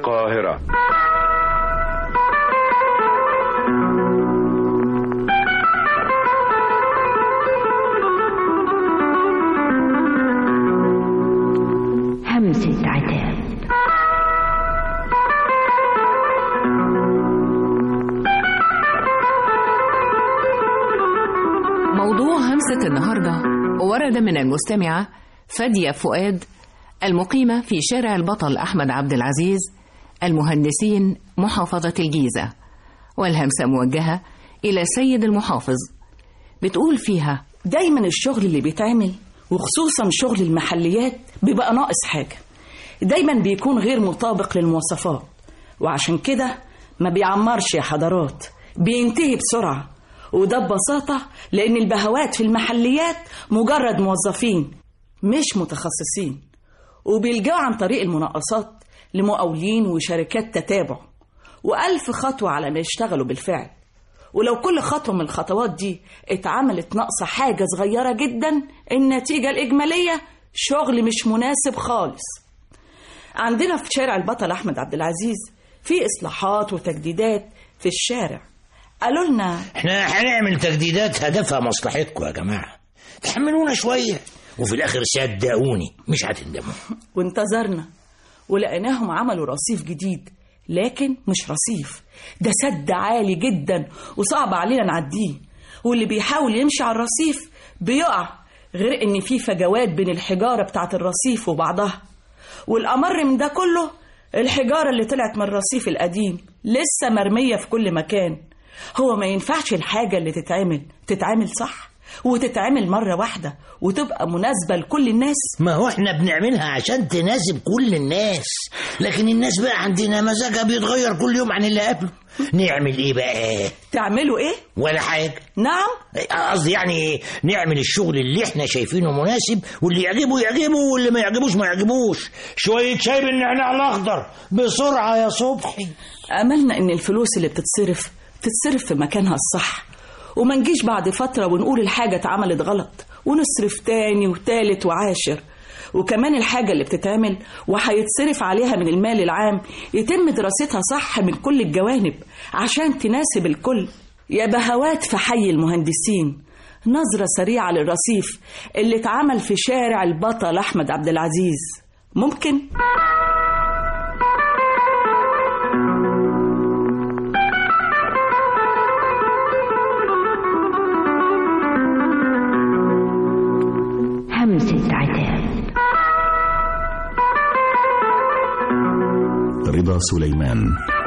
القاهرة همسة عتاب موضوع همسة النهاردة ورد من المستمعة فادية فؤاد المقيمة في شارع البطل أحمد عبد العزيز المهندسين محافظة الجيزة والهمسة موجهة إلى سيد المحافظ بتقول فيها دايما الشغل اللي بيتعمل وخصوصا شغل المحليات بيبقى ناقص حاجة دايما بيكون غير مطابق للمواصفات وعشان كده ما بيعمرش يا حضرات بينتهي بسرعة وده ببساطة لأن البهوات في المحليات مجرد موظفين مش متخصصين وبيلجأوا عن طريق المناقصات لمقاولين وشركات تتابع وألف خطوة على ما يشتغلوا بالفعل ولو كل خطوة من الخطوات دي اتعملت ناقصة حاجة صغيرة جدا النتيجة الإجمالية شغل مش مناسب خالص عندنا في شارع البطل أحمد عبد العزيز في إصلاحات وتجديدات في الشارع قالوا لنا احنا هنعمل تجديدات هدفها مصلحتكم يا جماعة تحملونا شوية وفي الآخر صدقوني مش هتندموا وانتظرنا ولقيناهم عملوا رصيف جديد لكن مش رصيف ده سد عالي جدا وصعب علينا نعديه واللي بيحاول يمشي على الرصيف بيقع غير ان في فجوات بين الحجارة بتاعت الرصيف وبعضها والأمر من ده كله الحجارة اللي طلعت من الرصيف القديم لسه مرمية في كل مكان هو ما ينفعش الحاجة اللي تتعمل تتعمل صح وتتعمل مرة واحدة وتبقى مناسبة لكل الناس ما هو احنا بنعملها عشان تناسب كل الناس لكن الناس بقى عندنا مزاجها بيتغير كل يوم عن اللي قبله نعمل ايه بقى تعملوا ايه؟ ولا حاجة نعم قصدي يعني نعمل الشغل اللي احنا شايفينه مناسب واللي يعجبه يعجبه واللي ما يعجبوش ما يعجبوش شوية شاي بالنعناع الأخضر بسرعة يا صبحي أملنا إن الفلوس اللي بتتصرف تتصرف في مكانها الصح وما نجيش بعد فترة ونقول الحاجة اتعملت غلط ونصرف تاني وتالت وعاشر وكمان الحاجة اللي بتتعمل وهيتصرف عليها من المال العام يتم دراستها صح من كل الجوانب عشان تناسب الكل يا بهوات في حي المهندسين نظرة سريعة للرصيف اللي اتعمل في شارع البطل أحمد عبد العزيز ممكن؟ همسة عتاب رضا سليمان